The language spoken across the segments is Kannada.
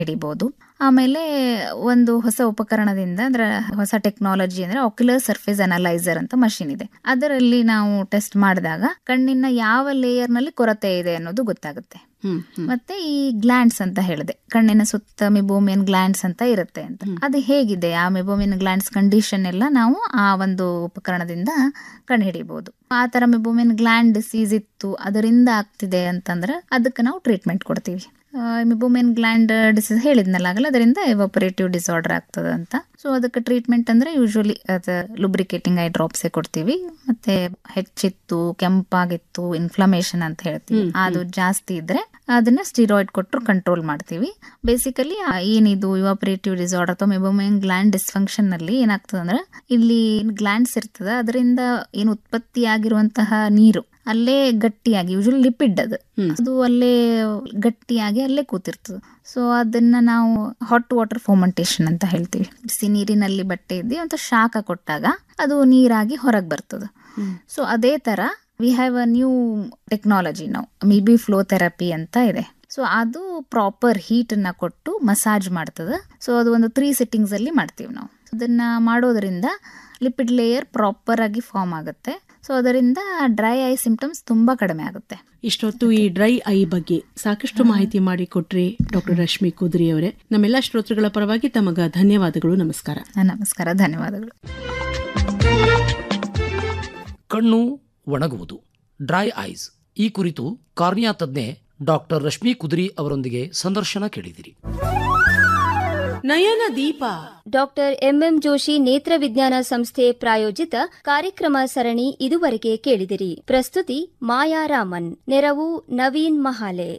ಹಿಡಿಬಹುದು ಆಮೇಲೆ ಒಂದು ಹೊಸ ಉಪಕರಣದಿಂದ ಅಂದ್ರೆ ಹೊಸ ಟೆಕ್ನಾಲಜಿ ಅಂದ್ರೆ ಆಕ್ಯುಲರ್ ಸರ್ಫೇಸ್ ಅನಲೈಸರ್ ಅಂತ ಮಷಿನ್ ಇದೆ ಅದರಲ್ಲಿ ನಾವು ಟೆಸ್ಟ್ ಮಾಡಿದಾಗ ಕಣ್ಣಿನ ಯಾವ ಲೇಯರ್ ನಲ್ಲಿ ಕೊರತೆ ಇದೆ ಅನ್ನೋದು ಗೊತ್ತಾಗುತ್ತೆ ಮತ್ತೆ ಈ ಗ್ಲ್ಯಾಂಡ್ಸ್ ಅಂತ ಹೇಳಿದೆ ಕಣ್ಣಿನ ಸುತ್ತ ಮಿಬೋಮಿಯನ್ ಗ್ಲ್ಯಾಂಡ್ಸ್ ಅಂತ ಇರುತ್ತೆ ಅಂತ ಅದು ಹೇಗಿದೆ ಆ ಮಿಬೋಮಿಯನ್ ಗ್ಲ್ಯಾಂಡ್ಸ್ ಕಂಡೀಷನ್ ಎಲ್ಲ ನಾವು ಆ ಒಂದು ಉಪಕರಣದಿಂದ ಕಂಡುಹಿಡಿಬಹುದು ಆ ತರ ಮಿಬೋಮಿಯನ್ ಗ್ಲ್ಯಾಂಡ್ ಡಿಸೀಸ್ ಇತ್ತು ಅದರಿಂದ ಆಗ್ತಿದೆ ಅಂತಂದ್ರೆ ಅದಕ್ಕೆ ನಾವು ಟ್ರೀಟ್ಮೆಂಟ್ ಕೊಡ್ತೀವಿ ಮಿಬೋಮಿಯನ್ ಗ್ಲ್ಯಾಂಡ್ ಡಿಸೀಸ್ ಹೇಳಿದ್ನಲ್ಲ ಆಗಲ್ಲ ಅದರಿಂದ ಎವಾಪರೇಟಿವ್ ಡಿಸಾರ್ಡರ್ ಆಗ್ತದೆ ಅಂತ ಸೊ ಅದಕ್ಕೆ ಟ್ರೀಟ್ಮೆಂಟ್ ಅಂದ್ರೆ ಯೂಶುವಲಿ ಅದು ಲುಬ್ರಿಕೇಟಿಂಗ್ ಐ ಡ್ರಾಪ್ಸೇ ಕೊಡ್ತೀವಿ ಮತ್ತೆ ಹೆಚ್ಚಿತ್ತು ಕೆಂಪಾಗಿತ್ತು ಇನ್ಫ್ಲಮೇಷನ್ ಅಂತ ಹೇಳ್ತೀವಿ ಅದು ಜಾಸ್ತಿ ಇದ್ರೆ ಅದನ್ನ ಸ್ಟಿರಾಯ್ಡ್ ಕೊಟ್ಟರು ಕಂಟ್ರೋಲ್ ಮಾಡ್ತೀವಿ ಬೇಸಿಕಲಿ ಏನಿದು ಇವಾಪರೇಟಿವ್ ಡಿಸಾರ್ಡರ್ ಅಥವಾ ಮೆಬೋಮಿಯನ್ ಗ್ಲ್ಯಾಂಡ್ ಡಿಸ್ಫಂಕ್ಷನ್ ನಲ್ಲಿ ಏನಾಗ್ತದೆ ಅಂದ್ರೆ ಇಲ್ಲಿ ಗ್ಲ್ಯಾಂಡ್ಸ್ ಇರ್ತದ ಅದರಿಂದ ಏನು ಉತ್ಪತ್ತಿ ಆಗಿರುವಂತಹ ನೀರು ಅಲ್ಲೇ ಗಟ್ಟಿಯಾಗಿ ಯೂಶುವಲಿ ಲಿಪಿಡ್ ಅದು ಅದು ಅಲ್ಲೇ ಗಟ್ಟಿಯಾಗಿ ಅಲ್ಲೇ ಕೂತಿರ್ತದೆ ಸೊ ಅದನ್ನ ನಾವು ಹಾಟ್ ವಾಟರ್ ಫೋಮೆಂಟೇಶನ್ ಅಂತ ಹೇಳ್ತೀವಿ ಬಿಸಿ ನೀರಿನಲ್ಲಿ ಬಟ್ಟೆ ಇದ್ದು ಅಂತ ಶಾಖ ಕೊಟ್ಟಾಗ ಅದು ನೀರಾಗಿ ಹೊರಗೆ ಬರ್ತದೆ ಸೊ ಅದೇ ತರ we have a new technology ನಾವು ಮಿಬಿ ಫ್ಲೋ ಥೆರಪಿ ಅಂತ ಇದೆ ಸೊ ಅದು ಪ್ರಾಪರ್ ಹೀಟ್ ಅನ್ನ ಕೊಟ್ಟು ಮಸಾಜ್ ಮಾಡ್ತದೆ ಸೊ ಅದು ಒಂದು ತ್ರೀ ಸೆಟ್ಟಿಂಗ್ಸ್ ಅಲ್ಲಿ ಮಾಡ್ತೀವಿ ನಾವು ಅದನ್ನ ಮಾಡೋದ್ರಿಂದ ಲಿಪಿಡ್ ಲೇಯರ್ ಪ್ರಾಪರ್ ಆಗಿ ಫಾರ್ಮ್ ಆಗುತ್ತೆ ಸೊ ಅದರಿಂದ ಡ್ರೈ ಐ ಸಿಂಪ್ಟಮ್ಸ್ ತುಂಬಾ ಕಡಿಮೆ ಆಗುತ್ತೆ ಇಷ್ಟೊತ್ತು ಈ ಡ್ರೈ ಐ ಬಗ್ಗೆ ಸಾಕಷ್ಟು ಮಾಹಿತಿ ಮಾಡಿ ಕೊಟ್ರಿ ಡಾಕ್ಟರ್ ರಶ್ಮಿ ಕುದ್ರಿ ಅವರೇ ನಮ್ಮೆಲ್ಲ ಶ್ರೋತೃಗಳ ಪರವಾಗಿ ತಮಗ ಧನ್ಯವಾದಗಳು ನಮಸ್ಕಾರ ನಮಸ್ಕಾರ ಧನ್ಯವಾದಗಳು ಕಣ್ಣು ಒಣಗುವುದು ಡ್ರೈ ಐಸ್ ಈ ಕುರಿತು ಕಾರ್ನಿಯಾ ತಜ್ಞೆ ಡಾಕ್ಟರ್ ರಶ್ಮಿ ಕುದ್ರಿ ಅವರೊಂದಿಗೆ ಸಂದರ್ಶನ ಕೇಳಿದಿರಿ ನಯನ ದೀಪ ಡಾಕ್ಟರ್ ಎಂಎಂ ಜೋಶಿ ನೇತ್ರ ವಿಜ್ಞಾನ ಸಂಸ್ಥೆ ಪ್ರಾಯೋಜಿತ ಕಾರ್ಯಕ್ರಮ ಸರಣಿ ಇದುವರೆಗೆ ಕೇಳಿದಿರಿ ಪ್ರಸ್ತುತಿ ಮಾಯಾ ರಾಮನ್ ನೆರವು ನವೀನ್ ಮಹಾಲೆ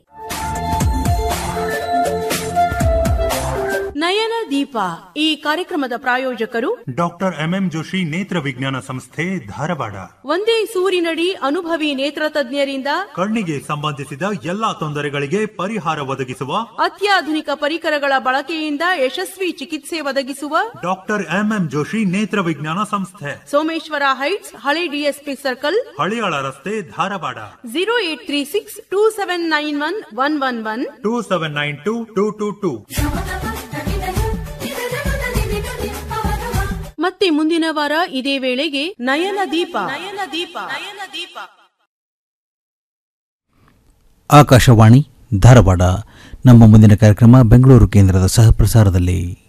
ನಯನ ದೀಪ ಈ ಕಾರ್ಯಕ್ರಮದ ಪ್ರಾಯೋಜಕರು ಡಾಕ್ಟರ್ ಎಂಎಂ ಜೋಶಿ ನೇತ್ರ ವಿಜ್ಞಾನ ಸಂಸ್ಥೆ ಧಾರವಾಡ ಒಂದೇ ಸೂರಿನಡಿ ಅನುಭವಿ ನೇತ್ರ ತಜ್ಞರಿಂದ ಕಣ್ಣಿಗೆ ಸಂಬಂಧಿಸಿದ ಎಲ್ಲಾ ತೊಂದರೆಗಳಿಗೆ ಪರಿಹಾರ ಒದಗಿಸುವ ಅತ್ಯಾಧುನಿಕ ಪರಿಕರಗಳ ಬಳಕೆಯಿಂದ ಯಶಸ್ವಿ ಚಿಕಿತ್ಸೆ ಒದಗಿಸುವ ಡಾಕ್ಟರ್ ಎಂಎಂ ಜೋಶಿ ನೇತ್ರ ವಿಜ್ಞಾನ ಸಂಸ್ಥೆ ಸೋಮೇಶ್ವರ ಹೈಟ್ಸ್ ಹಳೆ ಡಿಎಸ್ಪಿ ಸರ್ಕಲ್ ಹಳಿಯಾಳ ರಸ್ತೆ Dharwad zero eight three six two seven nine one one one one two seven nine two two two two ಮತ್ತೆ ಮುಂದಿನ ವಾರ ಇದೇ ವೇಳೆಗೆ ನಯನ ದೀಪ ನಯನ ದೀಪ ನಯನ ದೀಪ ಆಕಾಶವಾಣಿ ಧಾರವಾಡ ನಮ್ಮ ಮುಂದಿನ ಕಾರ್ಯಕ್ರಮ ಬೆಂಗಳೂರು ಕೇಂದ್ರದ ಸಹಪ್ರಸಾರದಲ್ಲಿ